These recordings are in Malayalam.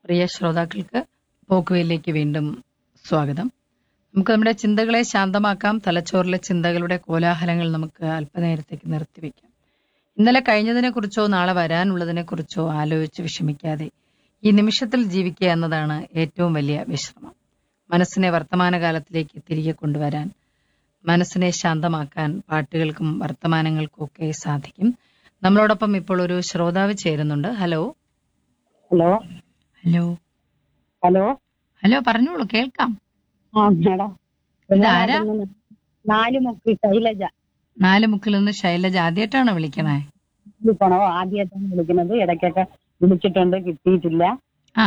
പ്രിയ ശ്രോതാക്കൾക്ക് പോക്കുവയിലേക്ക് വീണ്ടും സ്വാഗതം നമുക്ക് നമ്മുടെ ചിന്തകളെ ശാന്തമാക്കാം തലച്ചോറിലെ ചിന്തകളുടെ കോലാഹലങ്ങൾ നമുക്ക് അല്പനേരത്തേക്ക് നിർത്തിവെക്കാം ഇന്നലെ കഴിഞ്ഞതിനെക്കുറിച്ചോ നാളെ വരാനുള്ളതിനെക്കുറിച്ചോ ആലോചിച്ച് വിഷമിക്കാതെ ഈ നിമിഷത്തിൽ ജീവിക്കുക എന്നതാണ് ഏറ്റവും വലിയ വിശ്രമം മനസ്സിനെ വർത്തമാനകാലത്തിലേക്ക് തിരികെ കൊണ്ടുവരാൻ മനസ്സിനെ ശാന്തമാക്കാൻ പാട്ടുകൾക്കും വർത്തമാനങ്ങൾക്കും ഒക്കെ സാധിക്കും നമ്മളോടൊപ്പം ഇപ്പോൾ ഒരു ശ്രോതാവ് ചേരുന്നുണ്ട് hello hello hello hello hello പറഞ്ഞോളൂ കേൾക്കാം ആ മേഡം ഇതാരാ? നാല് മുക്ക് ശൈലജ നാല് മുക്കിൽ നിന്ന് ശൈലജ ആദ്യമായിട്ടാണോ വിളിക്കണേ വിളിക്കണോ ആദ്യമായിട്ടാണ് വിളിക്കുന്നത് ഇടയ്ക്കൊക്കെ വിളിച്ചിട്ടുണ്ട് കിട്ടിയിട്ടില്ല ആ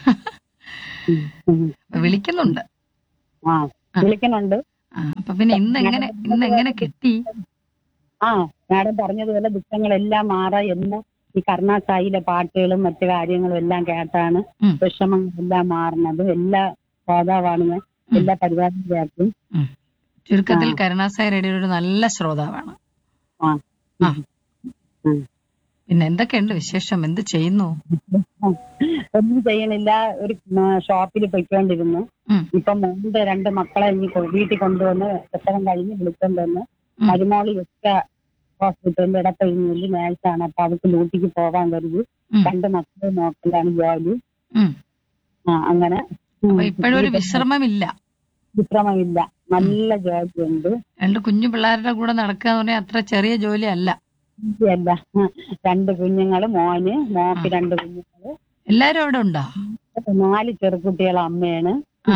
ഉം, ഉം. വിളിക്കുന്നുണ്ട് ആ വിളിക്കുന്നുണ്ട് ആ അപ്പൊ പിന്നെ ഇന്ന് എങ്ങനെ ഇന്ന് എങ്ങനെ കിട്ടി ആ മാഡം പറഞ്ഞതുപോലെ ദുഃഖങ്ങളെല്ലാം മാറാ എല്ലാം ഈ കർണാസായിലെ പാട്ടുകളും മറ്റു കാര്യങ്ങളും എല്ലാം കേട്ടാണ് ഉം. വിഷമങ്ങളെല്ലാം മാറുന്നതും എല്ലാ ശ്രോതാവാണ് ഞാൻ എല്ലാ പരിപാടിയും കേൾക്കും ഉം. ചുരുക്കത്തിൽ കരുണാസായ റേഡിയോ ഒരു നല്ല ശ്രോതാവാണ് ആ ആ. ഉം. പിന്നെ എന്തൊക്കെയുണ്ട് വിശേഷം എന്ത് ചെയ്യുന്നു ഒന്നും ചെയ്യണില്ല ഒരു ഷോപ്പിൽ പൊയ്ക്കൊണ്ടിരുന്നു ഉം. ഇപ്പൊ മോന്റെ രണ്ട് മക്കളെ ഇനി കൊ- വീട്ടിൽ കൊണ്ടുവന്ന് പ്രസവം കഴിഞ്ഞ് വിളിക്കൊണ്ട് വന്ന് ഉം. മരുമോളി ഒക്കെ ഹോസ്പിറ്റലിൽ ഇടപ്പഴിഞ്ഞില്ല നേഴ്സാണ് അപ്പൊ അവർക്ക് ഡ്യൂട്ടിക്ക് പോകാൻ കരുതി ഉം. രണ്ട് മക്കളെ നോക്കലാണ് ജോലി ഉം. ആ അങ്ങനെ ഉം. അപ്പൊ ഇപ്പോഴും ഒരു വിശ്രമമില്ല വിശ്രമമില്ല നല്ല ജോലിയുണ്ട് രണ്ട് കുഞ്ഞു പിള്ളേരുടെ കൂടെ നടക്കുക എന്ന് പറഞ്ഞാൽ അത്ര ചെറിയ ജോലി അല്ല അല്ല രണ്ട് കുഞ്ഞുങ്ങള് മോന് മോക്ക് രണ്ട് കുഞ്ഞുങ്ങള് എല്ലാരും അവിടെ ഉണ്ടോ നാല് ചെറുകുട്ടികളെ അമ്മയാണ് ആ.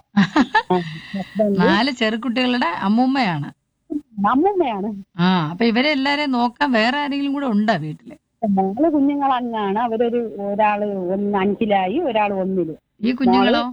ഹസ്ബൻഡ് നാല് ചെറുകുട്ടികളുടെ അമ്മൂമ്മയാണ് അമ്മൂമ്മയാണ് ആ അപ്പൊ ഇവരെ എല്ലാരെയും നോക്കാൻ വേറെ ആരെങ്കിലും കൂടെ ഉണ്ടോ വീട്ടില് നാല് കുഞ്ഞുങ്ങൾ അങ്ങാണ് അവരൊരു ഒരാള് ഒന്ന് അഞ്ചിലായി ഒരാൾ ഒന്നില് ഈ കുഞ്ഞുങ്ങളോ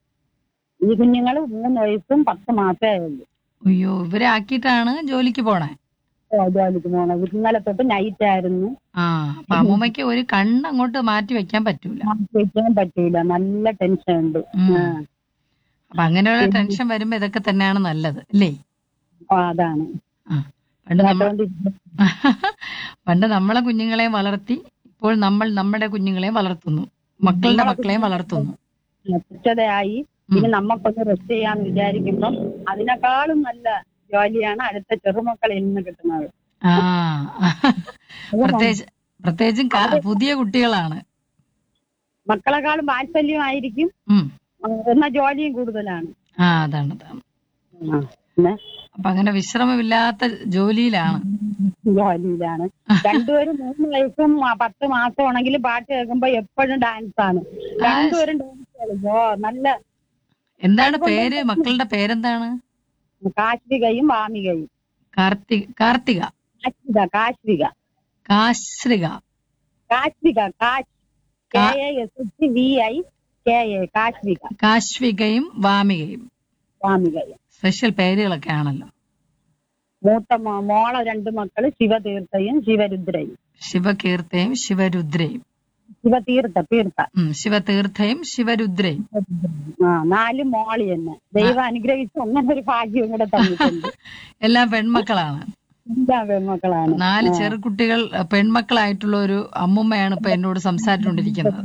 ഈ കുഞ്ഞുങ്ങൾ മൂന്ന് വയസ്സും പത്ത് മാസമേ ഉള്ളൂ അയ്യോ ഇവരെ ആക്കിയിട്ടാണ് ജോലിക്ക് പോണേ ഓ, ജോലിക്ക് പോണത് ഇന്നലെ തൊട്ട് നൈറ്റ് ആയിരുന്നു ആ അപ്പൊ അമ്മൂമ്മയ്ക്ക് ഒരു കണ്ണ് അങ്ങോട്ട് മാറ്റി വെക്കാൻ പറ്റൂല വെക്കാൻ പറ്റൂല നല്ല ടെൻഷൻ ഉണ്ട് ഉം. ആ, അപ്പൊ അങ്ങനെയുള്ള ടെൻഷൻ വരുമ്പോ ഇതൊക്കെ തന്നെയാണ് നല്ലത് അല്ലേ ആ, അതാണ് ആ പണ്ട് നമ്മൾ അതുകൊണ്ട് പണ്ട് നമ്മളെ കുഞ്ഞുങ്ങളെ വളർത്തി ഇപ്പോൾ നമ്മൾ നമ്മുടെ കുഞ്ഞുങ്ങളെ വളർത്തുന്നു മക്കളുടെ മക്കളെയും വളർത്തുന്നു തുച്ഛതയായി ഇനി നമുക്കൊന്ന് റെസ്റ്റ് ചെയ്യാന്ന് വിചാരിക്കുമ്പം അതിനേക്കാളും നല്ല ജോലിയാണ് അടുത്ത ചെറുമക്കളിൽ നിന്ന് കിട്ടുന്നത് ആ പ്രത്യേകിച്ച് പ്രത്യേകിച്ചും കാ- പുതിയ കുട്ടികളാണ് മക്കളെക്കാളും വാത്സല്യമായിരിക്കും ഉം ആ, എന്നാ ജോലിയും കൂടുതലാണ് ആ അതാണ് അതാണ് ആ, പിന്നെ അപ്പൊ അങ്ങനെ വിശ്രമമില്ലാത്ത ജോലിയിലാണ് ജോലിയിലാണ് രണ്ടുപേരും മൂന്ന് വയസ്സും ആ, പത്ത് മാസം ആണെങ്കിലും പാട്ട് കേൾക്കുമ്പോ എപ്പോഴും ഡാൻസ് ആണ് രണ്ടുപേരും ഡാൻസ് കളിക്കും ഓ നല്ല എന്താണ് പേര് മക്കളുടെ പേരെന്താണ് കാശ്വികയും വാമികയും കാർത്തിക കാർത്തിക കാശ്വിക കാശ്വിക കാശ്രിക കാശ്വിക കാശ് കെ കാ- A S H V I K A Kashvika കാശ്വികയും വാമികയും വാമികയും സ്പെഷ്യൽ പേരുകളൊക്കെ ആണല്ലോ മൂത്ത മോ- മോളെ രണ്ട് മക്കള് ശിവതീർത്ഥയും ശിവരുദ്രയും ശിവകീർത്തയും ശിവരുദ്രയും ശിവതീർത്ഥ തീർത്ഥ ഉം ശിവതീർത്ഥയും ശിവരുദ്രയും ആ നാല് മോളി തന്നെ ദൈവം അനുഗ്രഹിച്ച് അങ്ങനെ ഒരു ഭാഗ്യം കൂടെ തന്നിട്ടുണ്ട് എല്ലാം പെൺമക്കളാണ് എല്ലാ പെൺമക്കളാണ് നാല് ചെറുകുട്ടികൾ അഹ് പെൺമക്കളായിട്ടുള്ള ഒരു അമ്മുമ്മയാണ് ഇപ്പൊ എന്നോട് സംസാരിച്ചുകൊണ്ടിരിക്കുന്നത്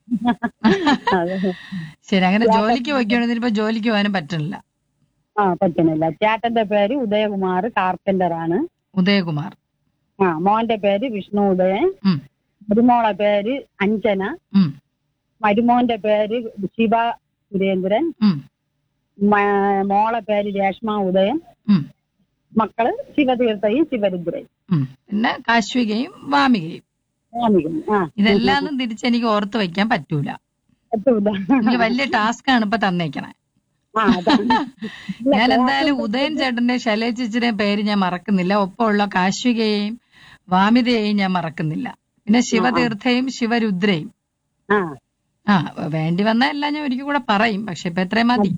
അതെ. ശരി അങ്ങനെ ജോലിക്ക് പോയിക്കോണെന്ന് ഇപ്പൊ ജോലിക്ക് പോകാനും പറ്റില്ല ആ പറ്റുന്നില്ല ചേട്ടന്റെ പേര് ഉദയകുമാർ കാർപ്പന്റർ ആണ് ഉദയകുമാർ ആ മോന്റെ പേര് വിഷ്ണു ഉദയൻ ഉം മരുമോളെ പേര് അഞ്ജന ഉം മരുമോന്റെ പേര് ശിവ സുരേന്ദ്രൻ ഉം മ- മോളെ പേര് രേഷ്മ ഉദയൻ ഉം മക്കള് ശിവതീർത്ഥയും ശിവരുദ്രയും ഉം പിന്നെ കാശ്വികയും വാമികയും സ്വാമികളും ആ ഇതെല്ലാം തിരിച്ചെനിക്ക് ഓർത്ത് വെക്കാൻ പറ്റൂല പറ്റൂല എനിക്ക് വലിയ ടാസ്ക് ആണ് ഇപ്പൊ തന്നേക്കണേ ആ അതാണ് ഞാൻ എന്തായാലും ഉദയൻ ചേട്ടന്റെ ശൈലജ ചേച്ചിയുടെ പേര് ഞാൻ മറക്കുന്നില്ല ഒപ്പമുള്ള കാശ്വികയെയും വാമിതയെയും ഞാൻ മറക്കുന്നില്ല പിന്നെ ശിവതീർത്ഥയും ശിവരുദ്രയും ആ ആ വേണ്ടി വന്ന എല്ലാം ഞാൻ ഒരിക്കൽ കൂടെ പറയും പക്ഷെ ഇപ്പൊ എത്രയും മതി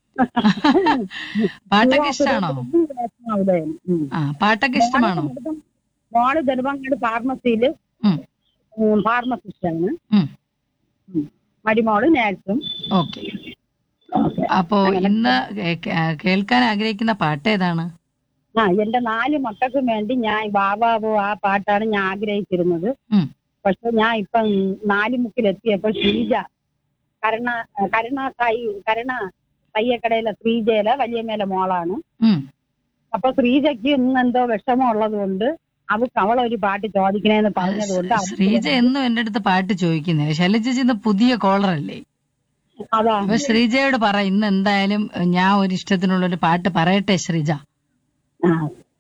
പാട്ടൊക്കെ ഇഷ്ടമാണോ രേഷ്മ ഉദയൻ ഉം. ആ പാട്ടൊക്കെ ഇഷ്ടമാണോ മോള് നെടുമങ്ങാട് ഫാർമസിയില് ഉം ഫാർമസിസ്റ്റ് ആണ് ഉം ഉം. മരുമോള് നേഴ്സും ഓക്കെ അപ്പോ ഇന്ന് കേ- കേ- കേൾക്കാൻ ആഗ്രഹിക്കുന്ന പാട്ട് ഏതാണ് ആ എന്റെ നാല് മക്കൾക്കും വേണ്ടി ഞാൻ ബാബാബോ ആ പാട്ടാണ് ഞാൻ ആഗ്രഹിച്ചിരുന്നത് ഉം പക്ഷെ ഞാൻ ഇപ്പം നാല് മുക്കിലെത്തിയപ്പോൾ ശ്രീജ കരുണ കരുണ സായി കരുണ തയ്യക്കടയിലെ ശ്രീജയിലെ വലിയമ്മയിലെ മോളാണ് ഉം. അപ്പൊ ശ്രീജയ്ക്ക് ഇന്ന് എന്തോ വിഷമം ഉള്ളത് കൊണ്ട് അവൾക്ക് അവളൊരു പാട്ട് ചോദിക്കണേന്ന് പറഞ്ഞത് കൊണ്ട് ശ്രീജ എന്നും എന്റെ അടുത്ത് പാട്ട് ചോദിക്കുന്നില്ല ശൈലജ ചേച്ചി ഇന്ന് പുതിയ കോളറല്ലേ അതാ അപ്പൊ ശ്രീജയോട് പറ ഇന്ന് എന്തായാലും ഞാൻ ഒരു ഇഷ്ടത്തിനുള്ള ഒരു പാട്ട് പറയട്ടെ ശ്രീജ ആ.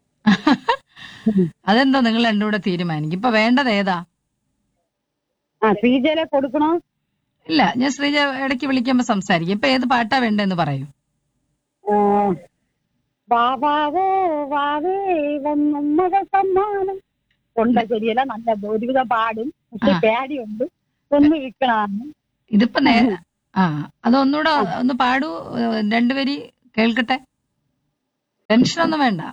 അതെന്താ നിങ്ങൾ രണ്ടും കൂടെ തീരുമാനിക്കും ഇപ്പൊ വേണ്ടത് ഏതാ ആ ശ്രീജയിലെ കൊടുക്കണോ ഇല്ല ഞാൻ ശ്രീജ ഇടയ്ക്ക് വിളിക്കുമ്പോ സംസാരിക്കും ഇപ്പൊ ഏത് പാട്ടാ വേണ്ടെന്ന് പറയൂ ആ, വാവാവോ വാവേ വന്നുമ്മക സമ്മാനം തൊണ്ട ശരിയല്ല നല്ല ഒരുവിധം പാടും പക്ഷെ ആ. പേടിയുണ്ട് ഒന്ന് വിൽക്കണാണ് ഇതിപ്പോ നേരെ ആ അതൊന്നുകൂടെ ഒന്ന് പാടൂ ഏഹ് രണ്ടുപേരി കേൾക്കട്ടെ ടെൻഷനൊന്നും വേണ്ട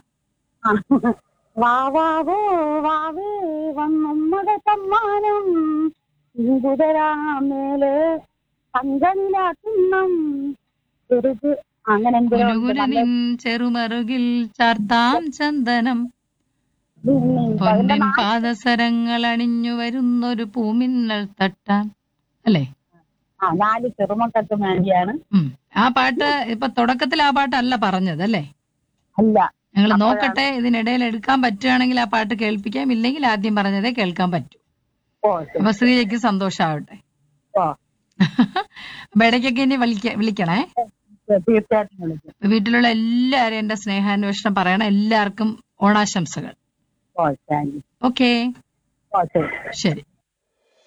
വാവാവോ വാവേ വന്നുമ്മക സമ്മാനം കുതിരാമേല് തങ്കനിലാക്കുന്നം ചെറുത് അങ്ങനെ എന്തോ ഉണ്ട്. ഗുരുഗുരു നല്ല നിൻ ചെറുമറുകിൽ ചാർത്താം ചന്ദനം പിന്നെ അതിന്റെ പൊന്നിൻ നാ- പാദസരങ്ങൾ അണിഞ്ഞു വരുന്നൊരു പൂമിന്നൽ തട്ടാൻ അല്ലേ ആ നാല് ചെറുമക്കൾക്ക് വേണ്ടിയാണ് ഉം ആ പാട്ട് ഇപ്പൊ തുടക്കത്തിൽ ആ പാട്ടല്ല പറഞ്ഞത് അല്ലേ അല്ല ഞങ്ങൾ നോക്കട്ടെ ഇതിനിടയിൽ എടുക്കാൻ പറ്റുകയാണെങ്കിൽ ആ പാട്ട് കേൾപ്പിക്കാം ഇല്ലെങ്കിൽ ആദ്യം പറഞ്ഞതേ കേൾക്കാൻ പറ്റൂ ഓ ശരി. അപ്പൊ ശ്രീജയ്ക്ക് സന്തോഷാവട്ടെ ഓ അപ്പൊ ഇടയ്ക്കൊക്കെ ഇനി വിളിക്ക വിളിക്കണേ തീർച്ചയായിട്ടും വിളിക്കും വീട്ടിലുള്ള എല്ലാവരും എന്റെ സ്നേഹാന്വേഷണം പറയണം എല്ലാവർക്കും ഓണാശംസകൾ ഓ താങ്ക് യു ഓക്കേ ഓ ശരി ശരി